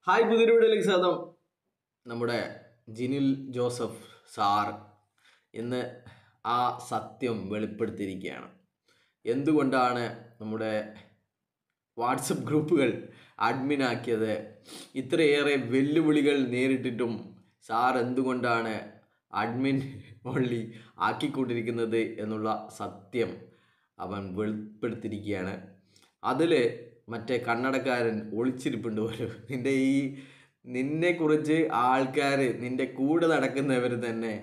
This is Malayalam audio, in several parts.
ഹായ് പുതിയൊരു വീഡിയോയിലേക്ക് സ്വാഗതം നമ്മുടെ ജിനിൽ ജോസഫ് സാർ ഇന്ന് ആ സത്യം വെളിപ്പെടുത്തിയിരിക്കുകയാണ് എന്തുകൊണ്ടാണ് നമ്മുടെ വാട്സപ്പ് ഗ്രൂപ്പുകൾ അഡ്മിനാക്കിയത് ഇത്രയേറെ വെല്ലുവിളികൾ നേരിട്ടിട്ടും സാർ എന്തുകൊണ്ടാണ് അഡ്മിൻ ഓൺലി ആക്കിക്കൊണ്ടിരിക്കുന്നത് എന്നുള്ള സത്യം അവൻ വെളിപ്പെടുത്തിയിരിക്കുകയാണ് അതിൽ മറ്റേ കന്നടക്കാരൻ ഒളിച്ചിരിപ്പുണ്ട് ഒരു നിൻ്റെ ഈ നിന്നെക്കുറിച്ച് ആൾക്കാർ നിൻ്റെ കൂടെ നടക്കുന്നവർ തന്നെ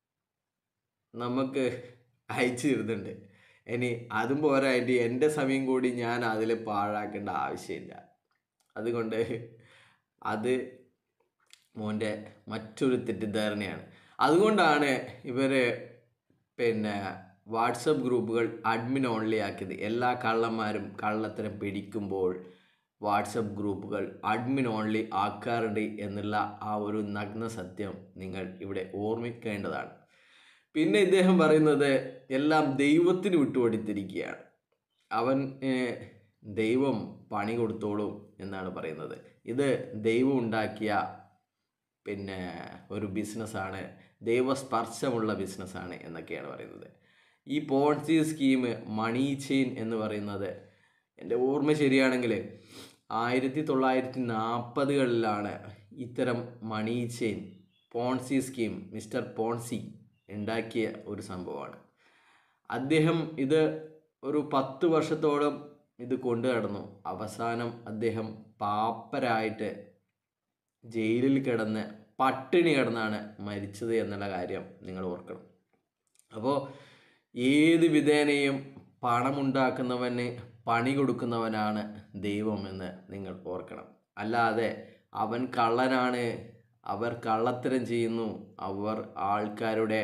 നമുക്ക് അയച്ചു തരുന്നുണ്ട് ഇനി അതും പോരായിട്ട് എൻ്റെ സമയം കൂടി ഞാൻ അതിൽ പാഴാക്കേണ്ട ആവശ്യമില്ല അതുകൊണ്ട് അത് മോൻ്റെ മറ്റൊരു തെറ്റിദ്ധാരണയാണ് അതുകൊണ്ടാണ് ഇവർ പിന്നെ വാട്സപ്പ് ഗ്രൂപ്പുകൾ അഡ്മിൻ ഓൺലി ആക്കിയത് എല്ലാ കള്ളന്മാരും കള്ളത്തരം പിടിക്കുമ്പോൾ വാട്സപ്പ് ഗ്രൂപ്പുകൾ അഡ്മിൻ ഓൺലി ആക്കാറുണ്ട് എന്നുള്ള ആ ഒരു നഗ്ന സത്യം നിങ്ങൾ ഇവിടെ ഓർമ്മിക്കേണ്ടതാണ് പിന്നെ ഇദ്ദേഹം പറയുന്നത് എല്ലാം ദൈവത്തിന് വിട്ടുകൊടുത്തിരിക്കുകയാണ് അവൻ ഏഹ്, ദൈവം പണി കൊടുത്തോളും എന്നാണ് പറയുന്നത് ഇത് ദൈവം ഉണ്ടാക്കിയ പിന്നെ ഒരു ബിസിനസ്സാണ് ദൈവസ്പർശമുള്ള ബിസിനസ്സാണ് എന്നൊക്കെയാണ് പറയുന്നത് ഈ പോൺസി സ്കീം മണി ചെയിൻ എന്ന് പറയുന്നത് എൻ്റെ ഓർമ്മ ശരിയാണെങ്കിൽ ആയിരത്തി തൊള്ളായിരത്തി നാൽപ്പതുകളിലാണ് ഇത്തരം money chain Ponzi scheme mister Ponzi ഉണ്ടാക്കിയ ഒരു സംഭവമാണ് അദ്ദേഹം ഇത് ഒരു പത്ത് വർഷത്തോളം ഇത് കൊണ്ടു നടന്നു അവസാനം അദ്ദേഹം പാപ്പരായിട്ട് ജയിലിൽ കിടന്ന് പട്ടിണി കിടന്നാണ് മരിച്ചത് എന്നുള്ള കാര്യം നിങ്ങൾ ഓർക്കണം അപ്പോൾ ഏത് വിധേനയും പണമുണ്ടാക്കുന്നവന് പണി കൊടുക്കുന്നവനാണ് ദൈവം എന്ന് നിങ്ങൾ ഓർക്കണം അല്ലാതെ അവൻ കള്ളനാണ് അവർ കള്ളത്തരം ചെയ്യുന്നു അവർ ആൾക്കാരുടെ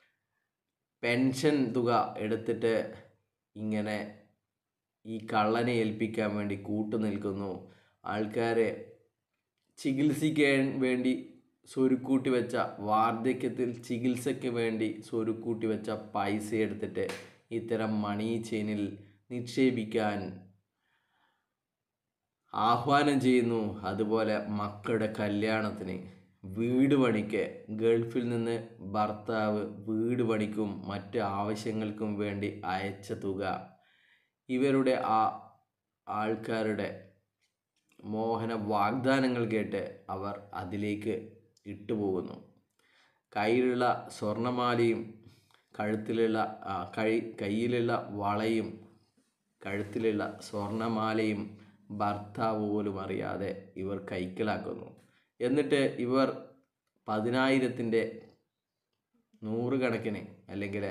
പെൻഷൻ തുക എടുത്തിട്ട് ഇങ്ങനെ ഈ കള്ളനെ ഏൽപ്പിക്കാൻ വേണ്ടി കൂട്ടു നിൽക്കുന്നു ആൾക്കാരെ ചികിത്സിക്കാൻ വേണ്ടി സ്വരുക്കൂട്ടി വെച്ച വാർദ്ധക്യത്തിൽ ചികിത്സയ്ക്ക് വേണ്ടി സ്വരുക്കൂട്ടി വെച്ച പൈസ എടുത്തിട്ട് ഇത്തരം മണി ചെയിനിൽ നിക്ഷേപിക്കാൻ ആഹ്വാനം ചെയ്യുന്നു അതുപോലെ മക്കളുടെ കല്യാണത്തിന് വീട് പണിക്ക് ഗൾഫിൽ നിന്ന് ഭർത്താവ് വീട് പണിക്കും മറ്റ് ആവശ്യങ്ങൾക്കും വേണ്ടി അയച്ച തുക ഇവരുടെ ആ ആൾക്കാരുടെ മോഹന വാഗ്ദാനങ്ങൾ കേട്ട് അവർ അതിലേക്ക് ഇട്ടുപോകുന്നു കയ്യിലുള്ള സ്വർണമാലയും കഴുത്തിലുള്ള ആ, കൈ കയ്യിലുള്ള വളയും കഴുത്തിലുള്ള സ്വർണമാലയും ഭർത്താവ് പോലും അറിയാതെ ഇവർ കൈക്കലാക്കുന്നു എന്നിട്ട് ഇവർ പതിനായിരത്തിൻ്റെ നൂറുകണക്കിന് അല്ലെങ്കിൽ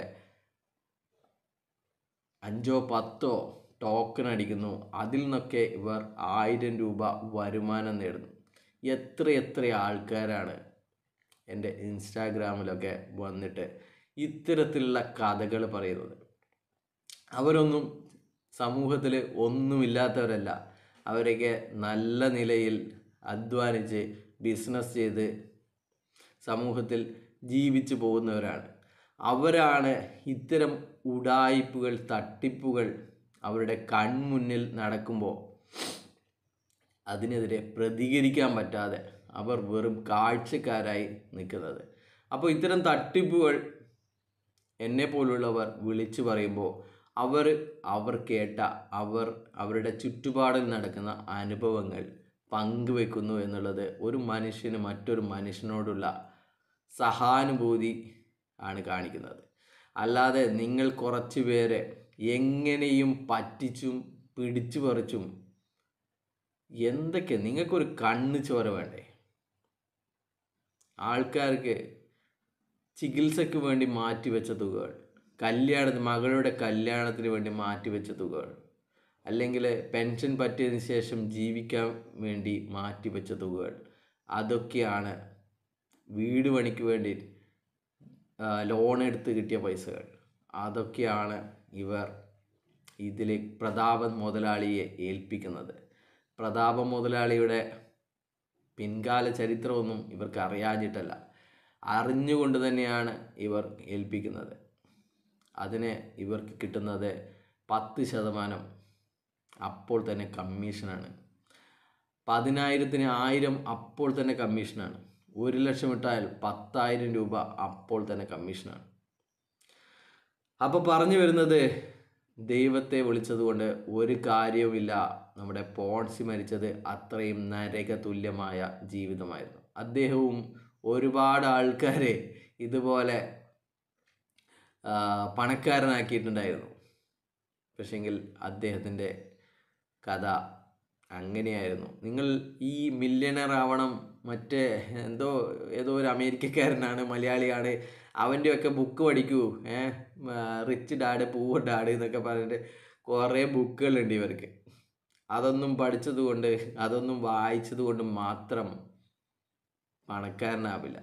അഞ്ചോ പത്തോ ടോക്കൺ അടിക്കുന്നു അതിൽ നിന്നൊക്കെ ഇവർ ആയിരം രൂപ വരുമാനം നേടുന്നു എത്ര എത്ര ആൾക്കാരാണ് എൻ്റെ ഇൻസ്റ്റാഗ്രാമിലൊക്കെ വന്നിട്ട് ഇത്തരത്തിലുള്ള കഥകൾ പറയുന്നത് അവരൊന്നും സമൂഹത്തിൽ ഒന്നുമില്ലാത്തവരല്ല അവരൊക്കെ നല്ല നിലയിൽ അധ്വാനിച്ച് ബിസിനസ് ചെയ്ത് സമൂഹത്തിൽ ജീവിച്ചു പോകുന്നവരാണ് അവരാണ് ഇത്തരം ഉടായിപ്പുകൾ തട്ടിപ്പുകൾ അവരുടെ കൺമുന്നിൽ നടക്കുമ്പോൾ അതിനെതിരെ പ്രതികരിക്കാൻ പറ്റാതെ അവർ വെറും കാഴ്ചക്കാരായി നിൽക്കുന്നത് അപ്പോൾ ഇത്തരം തട്ടിപ്പുകൾ എന്നെ പോലുള്ളവർ വിളിച്ചു പറയുമ്പോൾ അവർ അവർ കേട്ട അവർ അവരുടെ ചുറ്റുപാടിൽ നടക്കുന്ന അനുഭവങ്ങൾ പങ്കുവെക്കുന്നു എന്നുള്ളത് ഒരു മനുഷ്യന് മറ്റൊരു മനുഷ്യനോടുള്ള സഹാനുഭൂതി ആണ് കാണിക്കുന്നത് അല്ലാതെ നിങ്ങൾ കുറച്ച് പേരെ എങ്ങനെയും പറ്റിച്ചും പിടിച്ചു പറിച്ചും എന്തൊക്കെ നിങ്ങൾക്കൊരു കണ്ണ് ചോര വേണ്ടേ ആൾക്കാർക്ക് ചികിത്സയ്ക്ക് വേണ്ടി മാറ്റിവെച്ച തുകകൾ കല്യാണത്തിന് മകളുടെ കല്യാണത്തിന് വേണ്ടി മാറ്റിവെച്ച തുകകൾ അല്ലെങ്കിൽ പെൻഷൻ പറ്റിയതിന് ശേഷം ജീവിക്കാൻ വേണ്ടി മാറ്റിവെച്ച തുകകൾ അതൊക്കെയാണ് വീട് പണിക്ക് വേണ്ടി ആ, ലോൺ എടുത്ത് കിട്ടിയ പൈസകൾ അതൊക്കെയാണ് ഇവർ ഇതിൽ പ്രതാപൻ മുതലാളിയെ ഏൽപ്പിക്കുന്നത് പ്രതാപ മുതലാളിയുടെ പിൻകാല ചരിത്രമൊന്നും ഇവർക്ക് അറിയാഞ്ഞിട്ടല്ല അറിഞ്ഞുകൊണ്ട് തന്നെയാണ് ഇവർ ഏൽപ്പിക്കുന്നത് അതിന് ഇവർക്ക് കിട്ടുന്നത് പത്ത് ശതമാനം അപ്പോൾ തന്നെ കമ്മീഷനാണ് പതിനായിരത്തിന് ആയിരം അപ്പോൾ തന്നെ കമ്മീഷനാണ് ഒരു ലക്ഷം ഇട്ടാൽ പത്തായിരം രൂപ അപ്പോൾ തന്നെ കമ്മീഷനാണ് അപ്പോൾ പറഞ്ഞു വരുന്നത് ദൈവത്തെ വിളിച്ചതുകൊണ്ട് ഒരു കാര്യവുമില്ല നമ്മുടെ പോൺസി മരിച്ചത് അത്രയും നരക തുല്യമായ ജീവിതമായിരുന്നു അദ്ദേഹവും ഒരുപാട് ആൾക്കാരെ ഇതുപോലെ ആ, പണക്കാരനാക്കിയിട്ടുണ്ടായിരുന്നു പക്ഷെങ്കിൽ അദ്ദേഹത്തിൻ്റെ കഥ അങ്ങനെയായിരുന്നു നിങ്ങൾ ഈ മില്യണർ ആവണം മറ്റേ എന്തോ ഏതോ ഒരു അമേരിക്കക്കാരനാണ് മലയാളിയാണ് അവൻ്റെയൊക്കെ ബുക്ക് പഠിക്കൂ ഏ റിച്ച് ഡാഡ് പൂവ ഡാഡ് എന്നൊക്കെ പറഞ്ഞിട്ട് കുറേ ബുക്കുകളുണ്ട് ഇവർക്ക് അതൊന്നും പഠിച്ചത് കൊണ്ട് അതൊന്നും വായിച്ചത് കൊണ്ട് മാത്രം പണക്കാരനാവില്ല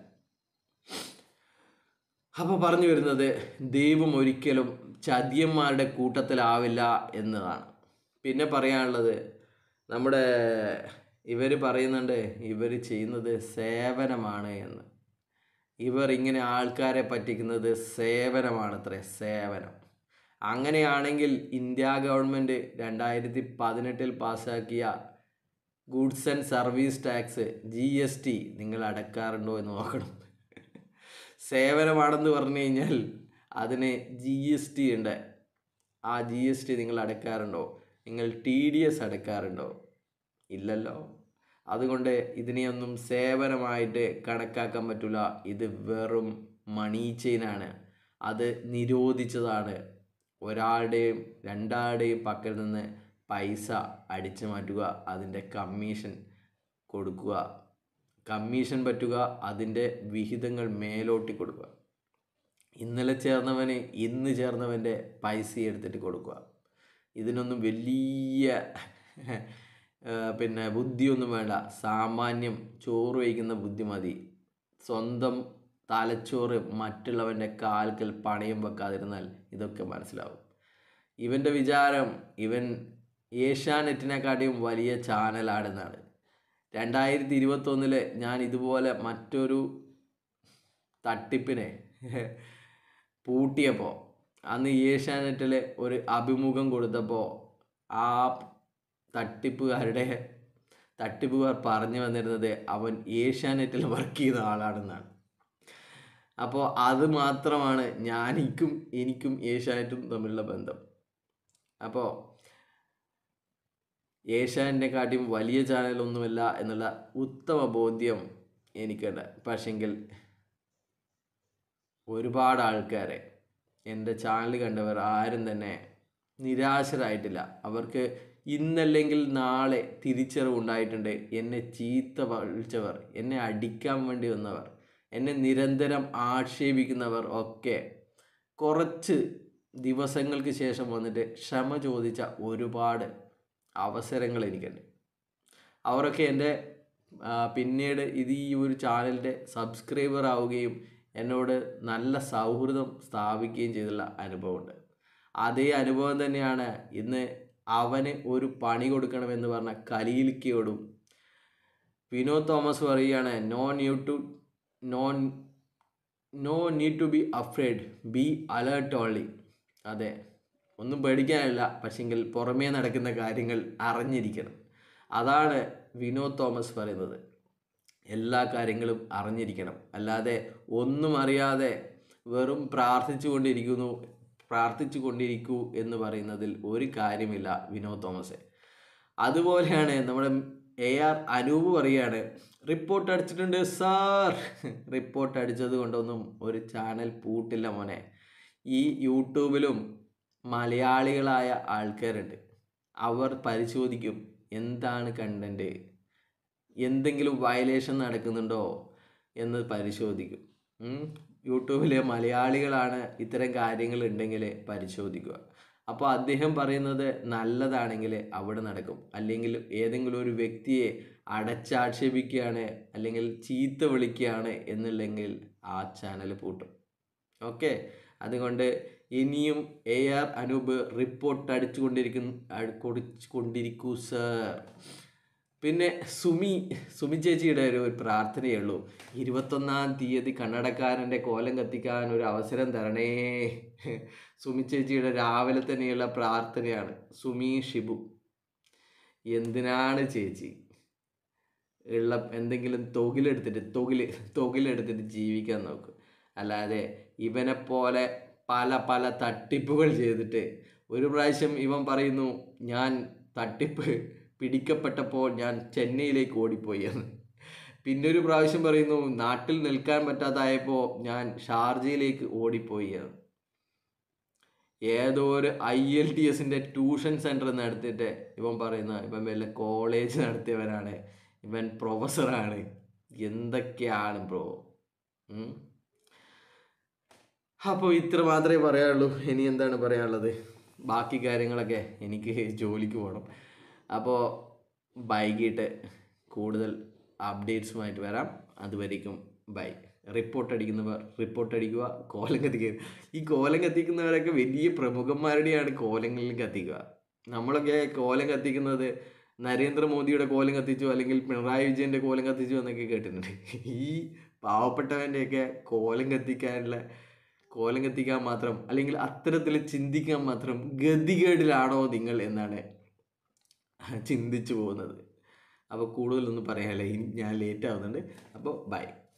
അപ്പോൾ പറഞ്ഞു വരുന്നത് ദൈവം ഒരിക്കലും ചതിയന്മാരുടെ കൂട്ടത്തിലാവില്ല എന്നതാണ് പിന്നെ പറയാനുള്ളത് നമ്മുടെ ഇവർ പറയുന്നുണ്ട് ഇവർ ചെയ്യുന്നത് സേവനമാണ് എന്ന് ഇവർ ഇങ്ങനെ ആൾക്കാരെ പറ്റിക്കുന്നത് സേവനമാണത്രേ സേവനം അങ്ങനെയാണെങ്കിൽ ഇന്ത്യ ഗവൺമെൻറ് രണ്ടായിരത്തി പതിനെട്ടിൽ പാസ്സാക്കിയ goods and service tax G S T നിങ്ങൾ അടക്കാറുണ്ടോ എന്ന് നോക്കണം സേവനമാണെന്ന് പറഞ്ഞു കഴിഞ്ഞാൽ അതിന് ജി എസ് ടി ഉണ്ട് ആ ജി എസ് ടി നിങ്ങൾ അടക്കാറുണ്ടോ നിങ്ങൾ ടി ഡി എസ് അടക്കാറുണ്ടോ ഇല്ലല്ലോ അതുകൊണ്ട് ഇതിനെയൊന്നും സേവനമായിട്ട് കണക്കാക്കാൻ പറ്റില്ല ഇത് വെറും മണി ചെയിനാണ് അത് നിരോധിച്ചതാണ് ഒരാളുടെയും രണ്ടാളുടെയും പക്കൽ നിന്ന് പൈസ അടിച്ചു മാറ്റുക അതിൻ്റെ കമ്മീഷൻ കൊടുക്കുക കമ്മീഷൻ പറ്റുക അതിൻ്റെ വിഹിതങ്ങൾ മേലോട്ടി കൊടുക്കുക ഇന്നലെ ചേർന്നവന് ഇന്ന് ചേർന്നവൻ്റെ പൈസ എടുത്തിട്ട് കൊടുക്കുക ഇതിനൊന്നും വലിയ ആ, പിന്നെ ബുദ്ധിയൊന്നും വേണ്ട സാമാന്യം ചോറ് വയ്ക്കുന്ന ബുദ്ധി മതി സ്വന്തം തലച്ചോറ് മറ്റുള്ളവൻ്റെ കാൽക്കൽ പണയം വെക്കാതിരുന്നാൽ ഇതൊക്കെ മനസ്സിലാവും ഇവൻ്റെ വിചാരം ഇവൻ ഏഷ്യാനെറ്റിനെക്കാട്ടിയും വലിയ ചാനലാണെന്നാണ് രണ്ടായിരത്തി ഇരുപത്തൊന്നില് ഞാൻ ഇതുപോലെ മറ്റൊരു തട്ടിപ്പിനെ പൂട്ടിയപ്പോൾ അന്ന് ഏഷ്യാനെറ്റിൽ ഒരു അഭിമുഖം കൊടുത്തപ്പോൾ ആ തട്ടിപ്പുകാരുടെ തട്ടിപ്പുകാർ പറഞ്ഞു വന്നിരുന്നത് അവൻ ഏഷ്യാനെറ്റിൽ വർക്ക് ചെയ്ത ആളാണെന്നാണ് അപ്പോൾ അത് മാത്രമാണ് ഞാനിക്കും എനിക്കും ഏഷ്യാനെറ്റും തമ്മിലുള്ള ബന്ധം അപ്പോൾ ഏഷ്യാനെറ്റിനെക്കാട്ടിയും വലിയ ചാനലൊന്നുമല്ല എന്നുള്ള ഉത്തമ ബോധ്യം എനിക്കുണ്ട് പക്ഷെങ്കിൽ ഒരുപാട് ആൾക്കാരെ എൻ്റെ ചാനൽ കണ്ടവർ ആരും തന്നെ നിരാശരായിട്ടില്ല അവർക്ക് ഇന്നല്ലെങ്കിൽ നാളെ തിരിച്ചറിവുണ്ടായിട്ടുണ്ട് എന്നെ ചീത്ത വിളിച്ചവർ എന്നെ അടിക്കാൻ വേണ്ടി വന്നവർ എന്നെ നിരന്തരം ആക്ഷേപിക്കുന്നവർ ഒക്കെ കുറച്ച് ദിവസങ്ങൾക്ക് ശേഷം വന്നിട്ട് ക്ഷമ ചോദിച്ച ഒരുപാട് അവസരങ്ങൾ എനിക്കുണ്ട് അവരൊക്കെ എൻ്റെ ആ, പിന്നീട് ഇത് ഈ ഒരു ചാനലിൻ്റെ സബ്സ്ക്രൈബർ ആവുകയും എന്നോട് നല്ല സൗഹൃദം സ്ഥാപിക്കുകയും ചെയ്തുള്ള അനുഭവമുണ്ട് അതേ അനുഭവം തന്നെയാണ് ഇന്ന് അവന് ഒരു പണി കൊടുക്കണമെന്ന് പറഞ്ഞ കലീലിക്കയോടും വിനോദ് തോമസ് പറയുകയാണ് no new to non no need to be afraid be alert only അതെ ഒന്നും പേടിക്കാനില്ല പക്ഷെങ്കിൽ പുറമേ നടക്കുന്ന കാര്യങ്ങൾ അറിഞ്ഞിരിക്കണം അതാണ് വിനോദ് തോമസ് പറയുന്നത് എല്ലാ കാര്യങ്ങളും അറിഞ്ഞിരിക്കണം അല്ലാതെ ഒന്നും അറിയാതെ വെറും പ്രാർത്ഥിച്ചു കൊണ്ടിരിക്കുന്നു പ്രാർത്ഥിച്ചു കൊണ്ടിരിക്കൂ എന്ന് പറയുന്നതിൽ ഒരു കാര്യമില്ല വിനോദ് തോമസെ അതുപോലെയാണ് നമ്മുടെ എ ആർ അനൂപ് പറയുകയാണ് റിപ്പോർട്ട് അടിച്ചിട്ടുണ്ട് സാർ റിപ്പോർട്ട് അടിച്ചത് കൊണ്ടൊന്നും ഒരു ചാനൽ പൂട്ടില്ല മോനെ ഈ യൂട്യൂബിലും മലയാളികളായ ആൾക്കാരുണ്ട് അവർ പരിശോധിക്കും എന്താണ് കണ്ടൻറ്റ് എന്തെങ്കിലും വയലേഷൻ നടക്കുന്നുണ്ടോ എന്ന് പരിശോധിക്കും ഉം. യൂട്യൂബിലെ മലയാളികളാണ് ഇത്തരം കാര്യങ്ങൾ ഉണ്ടെങ്കിൽ പരിശോധിക്കുക അപ്പോൾ അദ്ദേഹം പറയുന്നത് നല്ലതാണെങ്കിൽ അവിടെ നടക്കും അല്ലെങ്കിൽ ഏതെങ്കിലും ഒരു വ്യക്തിയെ അടച്ചാക്ഷേപിക്കുകയാണ് അല്ലെങ്കിൽ ചീത്ത വിളിക്കുകയാണ് എന്നുണ്ടെങ്കിൽ ആ ചാനൽ പൂട്ടും ഓക്കെ അതുകൊണ്ട് ഇനിയും എ ആർ അനൂപ് റിപ്പോർട്ട് അടിച്ചുകൊണ്ടിരിക്കുന്നു കൊണ്ടിരിക്കൂ സർ പിന്നെ സുമി സുമി ചേച്ചിയുടെ ഒരു പ്രാർത്ഥനയേ ഉള്ളൂ ഇരുപത്തൊന്നാം തീയതി കന്നടക്കാരൻ്റെ കോലം കത്തിക്കാൻ ഒരു അവസരം തരണേ സുമി ചേച്ചിയുടെ രാവിലെ തന്നെയുള്ള പ്രാർത്ഥനയാണ് സുമി ഷിബു എന്തിനാണ് ചേച്ചി ഉള്ള എന്തെങ്കിലും തൊകിലെടുത്തിട്ട് തൊകിൽ തൊകിലെടുത്തിട്ട് ജീവിക്കാൻ നോക്കും അല്ലാതെ ഇവനെ പോലെ പല പല തട്ടിപ്പുകൾ ചെയ്തിട്ട് ഒരു പ്രാവശ്യം ഇവൻ പറയുന്നു ഞാൻ തട്ടിപ്പ് പിടിക്കപ്പെട്ടപ്പോൾ ഞാൻ ചെന്നൈയിലേക്ക് ഓടിപ്പോയി എന്ന് പിന്നെ ഒരു പ്രാവശ്യം പറയുന്നു നാട്ടിൽ നിൽക്കാൻ പറ്റാതായപ്പോൾ ഞാൻ ഷാർജയിലേക്ക് ഓടിപ്പോയി എന്ന് ഏതോ ഒരു ഐ എൽ ടി എസിൻ്റെ ട്യൂഷൻ സെൻറ്റർ നടത്തിയിട്ട് ഇവൻ പറയുന്ന ഇവൻ വല്ല കോളേജ് നടത്തിയവനാണ് ഇവൻ പ്രൊഫസറാണ് എന്തൊക്കെയാണ് ബ്രോ അപ്പോൾ ഇത്ര മാത്രമേ പറയാനുള്ളൂ ഇനി എന്താണ് പറയാനുള്ളത് ബാക്കി കാര്യങ്ങളൊക്കെ എനിക്ക് ജോലിക്ക് പോകണം അപ്പോൾ വൈകിട്ട് കൂടുതൽ അപ്ഡേറ്റ്സുമായിട്ട് വരാം അതുവരേക്കും ബൈ റിപ്പോർട്ട് അടിക്കുന്നവർ റിപ്പോർട്ട് അടിക്കുക കോലം കത്തിക്കുക ഈ കോലം കത്തിക്കുന്നവരൊക്കെ വലിയ പ്രമുഖന്മാരുടെയാണ് കോലങ്ങളിൽ കത്തിക്കുക നമ്മളൊക്കെ കോലം കത്തിക്കുന്നത് നരേന്ദ്രമോദിയുടെ കോലം കത്തിച്ചു അല്ലെങ്കിൽ പിണറായി വിജയൻ്റെ കോലം കത്തിച്ചു എന്നൊക്കെ കേട്ടിട്ടുണ്ട് ഈ പാവപ്പെട്ടവൻ്റെയൊക്കെ കോലം കത്തിക്കാനുള്ള കോലം കത്തിക്കാൻ മാത്രം അല്ലെങ്കിൽ അത്തരത്തിൽ ചിന്തിക്കാൻ മാത്രം ഗതികേടിലാണോ നിങ്ങൾ എന്നാണ് ചിന്തിച്ചു പോകുന്നത് അപ്പോൾ കൂടുതലൊന്നും പറയാനില്ല ഇനി ഞാൻ ലേറ്റ് ആവുന്നുണ്ട് അപ്പോൾ ബൈ